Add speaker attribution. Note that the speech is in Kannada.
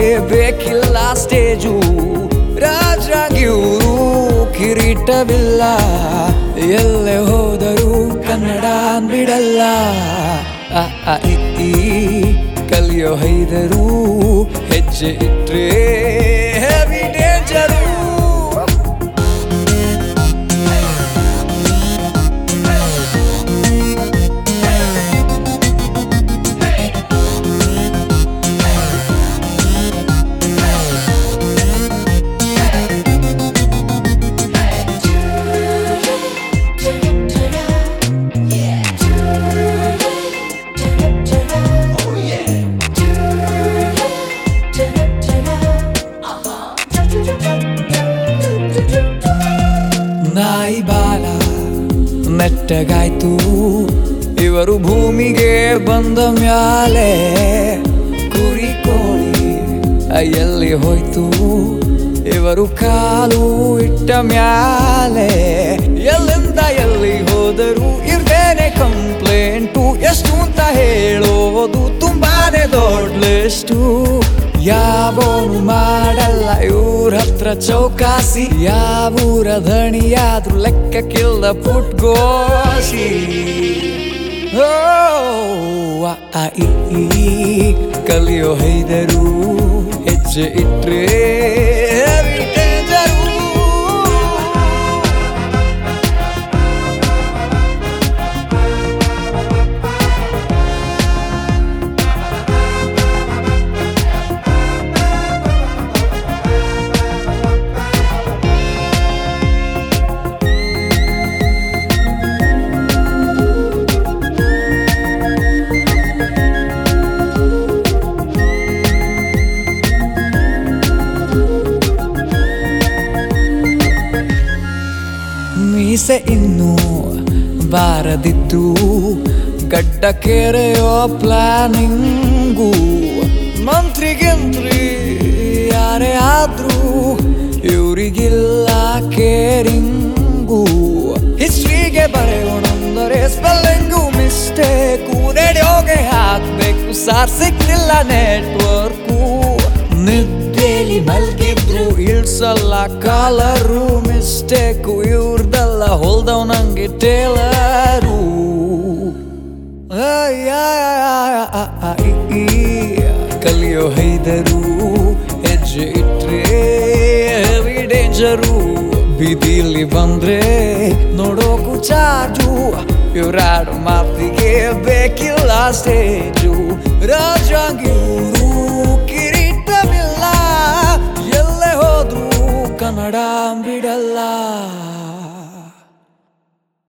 Speaker 1: ಬೇಕಿಲ್ಲ ಸ್ಟೇಜು ರಾಜಾಗಿವರು ಕಿರೀಟವಿಲ್ಲ ಎಲ್ಲೇ ಹೋದರೂ ಕನ್ನಡ ಬಿಡಲ್ಲ ಅ, ಅ, ಇ, ಈ ಕಲಿಯೋ ಹೈದರು ಹೆಜ್ಜೆ ಇಟ್ರೆ ಹೆವಿ ಡೇಂಜರು ನಾಯಿ ಬಾಲ ನೆಟ್ಟಗಾಯ್ತು ಇವರು ಭೂಮಿಗೆ ಬಂದ ಮ್ಯಾಲೆ ಕುರಿ ಕೋಳಿ ಎಲ್ಲಿ ಹೋಯ್ತು ಇವರು ಕಾಲು ಇಟ್ಟ ಮ್ಯಾಲೆ ಎಲ್ಲಿಂದ ಎಲ್ಲಿ ಹೋದರು ಇರ್ದೇನೆ ಕಂಪ್ಲೇಂಟು ಎಷ್ಟು ಅಂತ ಹೇಳೋದು ತುಂಬಾನೇ ದೊಡ್ಡ ಲಿಸ್ಟು ಯಾವನು ಮಾಡಲ್ಲ ಇವ್ರ ಹತ್ರ ಚೌಕಾಸಿ ಯಾವೂರ ಧಣಿಯಾದ್ರೂ ಲೆಕ್ಕಕ್ಕಿಲ್ದ ಪುಟ್ಗೋಸಿ ಓ ಅ, ಆ, ಇ, ಈ ಕಲಿಯೋ ಹೈದರು ಹೆಜ್ಜೆ ಇಟ್ರೆ heavy danger. ಮೀಸೆ ಇನ್ನೂ ಬಾರದಿದ್ದು ಗಡ್ಡ ಕೆರೆಯೋ ಪ್ಲಾನಿಂಗು ಮಂತ್ರಿಗಿಂತ್ರಿ ಯಾರೇ ಆದ್ರೂ ಇವರಿಗಿಲ್ಲ ಕೇರಿಂಗು ಹಿಸ್ಟ್ರಿಗೆ ಬರೆಯೋಣಂದರೆ ಸ್ಪೆಲ್ಲಿಂಗು ಮಿಸ್ಟೇಕು ರೇಡಿಯೋಗೆ ಹಾಕ್ಬೇಕು ಸಾರ್ ಸಿಕ್ತಿಲ್ಲ ನೆಟ್ವರ್ಕು ನಿದ್ದೆಲಿ ಮಲ್ಗಿದ್ರು ಇಳ್ಸಲ್ಲ ಕಾಲರು ಮಿಸ್ಟೇಕು ಇವ್ರದಲ್ಲ ಹೊಲ್ದವನಂಗೆ ಟೇಲರು ಕಲಿಯೋ ಹೈದರು ಹೆಜ್ಜೆ ಇಟ್ರೆ ಹೆವಿ ಡೇಂಜರು ಬೀದಿಲಿ ಬಂದ್ರೆ ನೋಡೋಕು ಚಾರ್ಜು ಇವ್ರಾಡು ಮಾತಿಗೆ ಬೇಕಿಲ್ಲ ಸ್ಟೇಜು ರಾಜಾಗಿರು ಕಿರೀಟವಿಲ್ಲ ಎಲ್ಲೇ ಹೋದ್ರು ಕನ್ನಡ